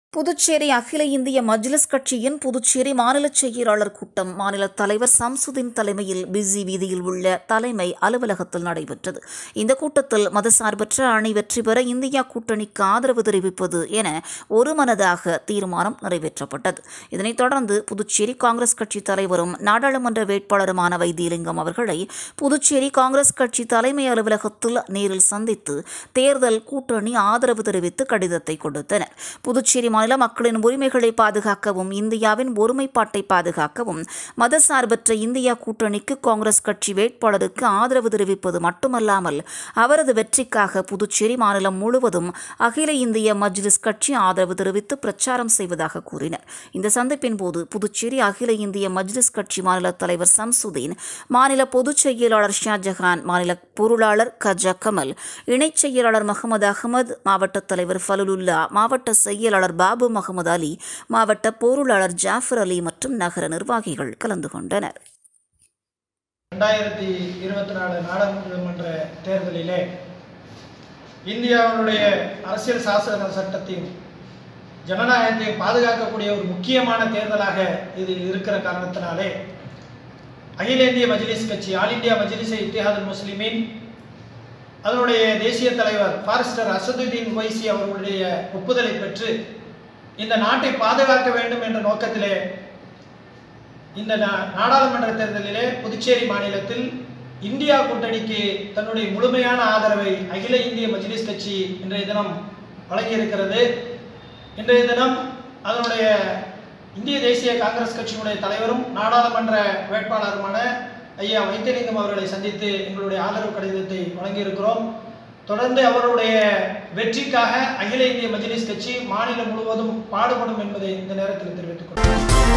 புதுச்சேரி அகில இந்திய மஜ்லிஸ் கட்சியின் புதுச்சேரி மாநில செயலாளர் கூட்டம் மாநில தலைவர் சம்சுதீன் தலைமையில் பிஸி வீதியில் உள்ள தலைமை அலுவலகத்தில் நடைபெற்றது இந்த கூட்டத்தில் மதசார்பற்ற அணி வெற்றி பெற இந்தியா கூட்டணிக்கு ஆதரவு தெரிவிப்பது என ஒருமனதாக தீர்மானம் நிறைவேற்றப்பட்டது இதனைத் தொடர்ந்து புதுச்சேரி காங்கிரஸ் கட்சி தலைவரும் நாடாளுமன்ற வேட்பாளருமான வைத்தியலிங்கம் அவர்களை புதுச்சேரி காங்கிரஸ் கட்சி தலைமை அலுவலகத்தில் நேரில் சந்தித்து தேர்தல் கூட்டணி ஆதரவு தெரிவித்து கடிதத்தை கொடுத்தனர் புதுச்சேரி மாநில மக்களின் உரிமைகளை பாதுகாக்கவும் இந்தியாவின் ஒருமைப்பாட்டை பாதுகாக்கவும் மதசார்பற்ற இந்தியா கூட்டணிக்கு காங்கிரஸ் கட்சி வேட்பாளருக்கு ஆதரவு தெரிவிப்பது மட்டுமல்லாமல் அவரது வெற்றிக்காக புதுச்சேரி மாநிலம் முழுவதும் அகில இந்திய மஜ்லிஸ் கட்சி ஆதரவு தெரிவித்து பிரச்சாரம் செய்வதாக கூறினர் இந்த சந்திப்பின் போது புதுச்சேரி அகில இந்திய மஜ்லிஸ் கட்சி மாநில தலைவர் சம்சுதீன் மாநில பொதுச் செயலாளர் ஷாஜஹான் மாநில பொருளாளர் கஜா கமல் இணைச் செயலாளர் முகமது அகமது மாவட்ட தலைவர் ஃபலுலுல்லா மாவட்ட செயலாளர் பாபு முகமது அலி மாவட்ட பொருளாளர் ஜாஃபர் அலி மற்றும் நகர நிர்வாகிகள் கலந்து கொண்டனர் ரெண்டாயிரத்தி இருபத்தி நாலு நாடாளுமன்ற தேர்தலிலே இந்தியாவினுடைய அரசியல் சாசன சட்டத்தையும் ஜனநாயகத்தையும் பாதுகாக்கக்கூடிய ஒரு முக்கியமான தேர்தலாக இது இருக்கிற காரணத்தினாலே அகில இந்திய மஜ்லிஸ் கட்சி ஆல் இந்தியா மஜ்லிஸ் இத்திஹாதுல் முஸ்லிமின் அதனுடைய தேசிய தலைவர் பாரிஸ்டர் அசதுதீன் வைசி அவர்களுடைய ஒப்புதலை பெற்று இந்த நாட்டை பாதுகாக்க வேண்டும் என்ற நோக்கத்திலே இந்த நா- நாடாளுமன்ற தேர்தலிலே புதுச்சேரி மாநிலத்தில் இந்தியா கூட்டணிக்கு தன்னுடைய முழுமையான ஆதரவை அகில இந்திய மஜ்லிஸ் கட்சி இன்றைய தினம் வழங்கியிருக்கிறது இன்றைய தினம் அதனுடைய இந்திய தேசிய காங்கிரஸ் கட்சியினுடைய தலைவரும் நாடாளுமன்ற வேட்பாளருமான ஐயா வைத்தியலிங்கம் அவர்களை சந்தித்து எங்களுடைய ஆதரவு கடிதத்தை வழங்கியிருக்கிறோம் தொடர்ந்து அவருடைய வெற்றிக்காக அகில இந்திய மஜ்லிஸ் கட்சி மாநிலம் முழுவதும் பாடுபடும் என்பதை இந்த நேரத்தில் தெரிவித்துக் கொள்கிறேன்